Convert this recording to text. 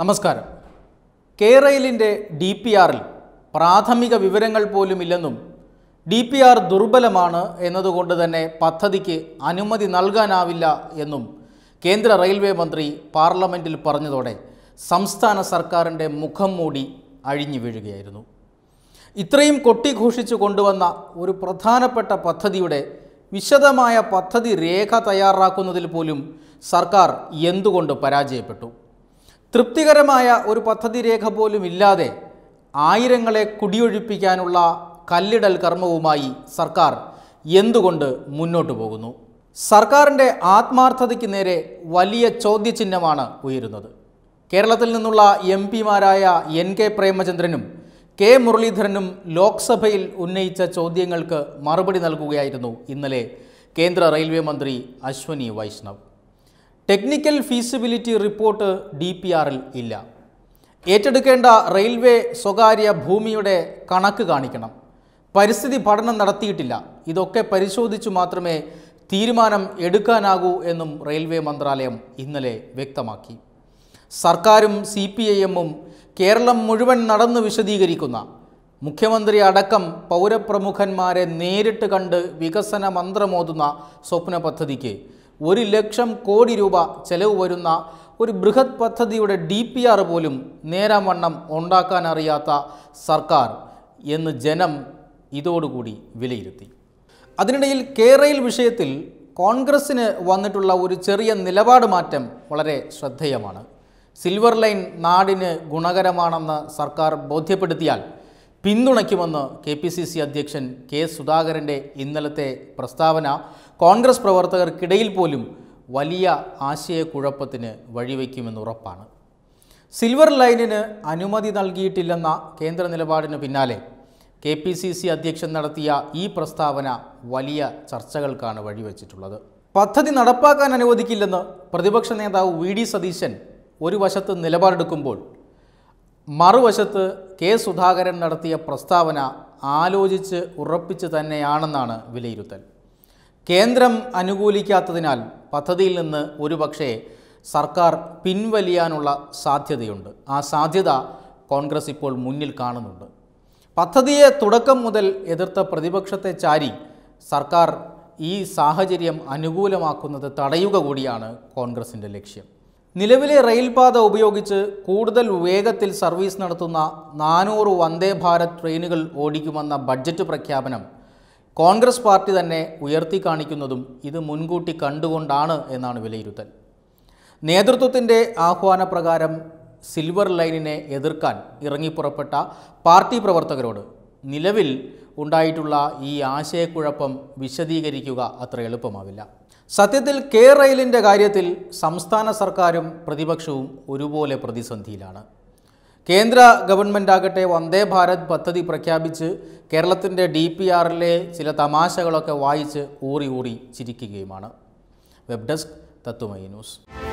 നമസ്കാരം കേരയിലിൻ്റെ D P ആറിൽ പ്രാഥമിക വിവരങ്ങൾ പോലും ഇല്ലെന്നും ഡി പി ആർ ദുർബലമാണ് എന്നതുകൊണ്ട് തന്നെ പദ്ധതിക്ക് അനുമതി നൽകാനാവില്ല എന്നും കേന്ദ്ര റെയിൽവേ മന്ത്രി പാർലമെൻറ്റിൽ പറഞ്ഞതോടെ സംസ്ഥാന സർക്കാരിൻ്റെ മുഖം മൂടി അഴിഞ്ഞു വീഴുകയായിരുന്നു ഇത്രയും കൊട്ടിഘോഷിച്ചു കൊണ്ടുവന്ന ഒരു പ്രധാനപ്പെട്ട പദ്ധതിയുടെ വിശദമായ പദ്ധതി രേഖ തയ്യാറാക്കുന്നതിൽ പോലും സർക്കാർ എന്തുകൊണ്ട് പരാജയപ്പെട്ടു തൃപ്തികരമായ ഒരു പദ്ധതി രേഖ പോലും ഇല്ലാതെ ആയിരങ്ങളെ കുടിയൊഴിപ്പിക്കാനുള്ള കല്ലിടൽ കർമ്മവുമായി സർക്കാർ എന്തുകൊണ്ട് മുന്നോട്ടു പോകുന്നു സർക്കാരിൻ്റെ ആത്മാർത്ഥതയ്ക്ക് നേരെ വലിയ ചോദ്യചിഹ്നമാണ് ഉയരുന്നത് കേരളത്തിൽ നിന്നുള്ള എം പിമാരായ എൻ കെ പ്രേമചന്ദ്രനും കെ മുരളീധരനും ലോക്സഭയിൽ ഉന്നയിച്ച ചോദ്യങ്ങൾക്ക് മറുപടി നൽകുകയായിരുന്നു ഇന്നലെ കേന്ദ്ര റെയിൽവേ മന്ത്രി Ashwini Vaishnaw technical feasibility report D P ആറിൽ ഇല്ല ഏറ്റെടുക്കേണ്ട റെയിൽവേ സ്വകാര്യ ഭൂമിയുടെ കണക്ക് കാണിക്കണം പരിസ്ഥിതി പഠനം നടത്തിയിട്ടില്ല ഇതൊക്കെ പരിശോധിച്ചു മാത്രമേ തീരുമാനം എടുക്കാനാകൂ എന്നും റെയിൽവേ മന്ത്രാലയം ഇന്നലെ വ്യക്തമാക്കി സർക്കാരും സി പി ഐ എമ്മും കേരളം മുഴുവൻ നടന്ന് വിശദീകരിക്കുന്ന മുഖ്യമന്ത്രി അടക്കം പൗരപ്രമുഖന്മാരെ നേരിട്ട് കണ്ട് വികസന മന്ത്രമോതുന്ന സ്വപ്ന പദ്ധതിക്ക് ഒരു ലക്ഷം കോടി രൂപ ചെലവ് വരുന്ന ഒരു ബൃഹത് പദ്ധതിയുടെ ഡി പി ആർ പോലും നേരാവണ്ണം ഉണ്ടാക്കാൻ അറിയാത്ത സർക്കാർ എന്ന് ജനം ഇതോടുകൂടി വിലയിരുത്തി അതിനിടയിൽ കേരയിൽ വിഷയത്തിൽ കോൺഗ്രസ്സിന് വന്നിട്ടുള്ള ഒരു ചെറിയ നിലപാട് മാറ്റം വളരെ ശ്രദ്ധേയമാണ് സിൽവർ ലൈൻ നാടിന് ഗുണകരമാണെന്ന് സർക്കാർ ബോധ്യപ്പെടുത്തിയാൽ പിന്തുണയ്ക്കുമെന്ന് കെ പി സി സി അധ്യക്ഷൻ കെ സുധാകരൻ്റെ ഇന്നലത്തെ പ്രസ്താവന കോൺഗ്രസ് പ്രവർത്തകർക്കിടയിൽ പോലും വലിയ ആശയക്കുഴപ്പത്തിന് വഴിവെക്കുമെന്ന് ഉറപ്പാണ് സിൽവർ ലൈനിന് അനുമതി നൽകിയിട്ടില്ലെന്ന കേന്ദ്ര നിലപാടിന് പിന്നാലെ കെ പി സി സി അധ്യക്ഷൻ നടത്തിയ ഈ പ്രസ്താവന വലിയ ചർച്ചകൾക്കാണ് വഴിവെച്ചിട്ടുള്ളത് പദ്ധതി നടപ്പാക്കാൻ അനുവദിക്കില്ലെന്ന് പ്രതിപക്ഷ നേതാവ് വി ഡി സതീശൻ ഒരു വശത്ത് നിലപാടെടുക്കുമ്പോൾ മറുവശത്ത് കെ സുധാകരൻ നടത്തിയ പ്രസ്താവന ആലോചിച്ച് ഉറപ്പിച്ച് തന്നെയാണെന്നാണ് വിലയിരുത്തൽ കേന്ദ്രം അനുകൂലിക്കാത്തതിനാൽ പദ്ധതിയിൽ നിന്ന് ഒരുപക്ഷെ സർക്കാർ പിൻവലിയാനുള്ള സാധ്യതയുണ്ട് ആ സാധ്യത കോൺഗ്രസ് ഇപ്പോൾ മുന്നിൽ കാണുന്നുണ്ട് പദ്ധതിയെ തുടക്കം മുതൽ എതിർത്ത പ്രതിപക്ഷത്തെ ചാരി സർക്കാർ ഈ സാഹചര്യം അനുകൂലമാക്കുന്നത് തടയുക കൂടിയാണ് കോൺഗ്രസിൻ്റെ ലക്ഷ്യം നിലവിലെ റെയിൽപാത ഉപയോഗിച്ച് കൂടുതൽ വേഗത്തിൽ സർവീസ് നടത്തുന്ന നാനൂറ് വന്ദേ ഭാരത് ട്രെയിനുകൾ ഓടിക്കുമെന്ന ബഡ്ജറ്റ് പ്രഖ്യാപനം കോൺഗ്രസ് പാർട്ടി തന്നെ ഉയർത്തി കാണിക്കുന്നതും ഇത് മുൻകൂട്ടി കണ്ടുകൊണ്ടാണ് എന്നാണ് വിലയിരുത്തൽ നേതൃത്വത്തിൻ്റെ ആഹ്വാനപ്രകാരം സിൽവർ ലൈനിനെ എതിർക്കാൻ ഇറങ്ങിപ്പുറപ്പെട്ട പാർട്ടി പ്രവർത്തകരോട് നിലവിൽ ഉണ്ടായിട്ടുള്ള ഈ ആശയക്കുഴപ്പം വിശദീകരിക്കുക അത്ര എളുപ്പമാവില്ല സത്യത്തിൽ കെ റെയിലിൻ്റെ കാര്യത്തിൽ സംസ്ഥാന സർക്കാരും പ്രതിപക്ഷവും ഒരുപോലെ പ്രതിസന്ധിയിലാണ് കേന്ദ്ര ഗവൺമെൻറ് ആകട്ടെ വന്ദേ ഭാരത് പദ്ധതി പ്രഖ്യാപിച്ച് കേരളത്തിൻ്റെ ഡി പി ആറിലെ ചില തമാശകളൊക്കെ വായിച്ച് ഊറി ഊറി ചിരിക്കുകയുമാണ് വെബ് ഡെസ്ക് തത്വമയി ന്യൂസ്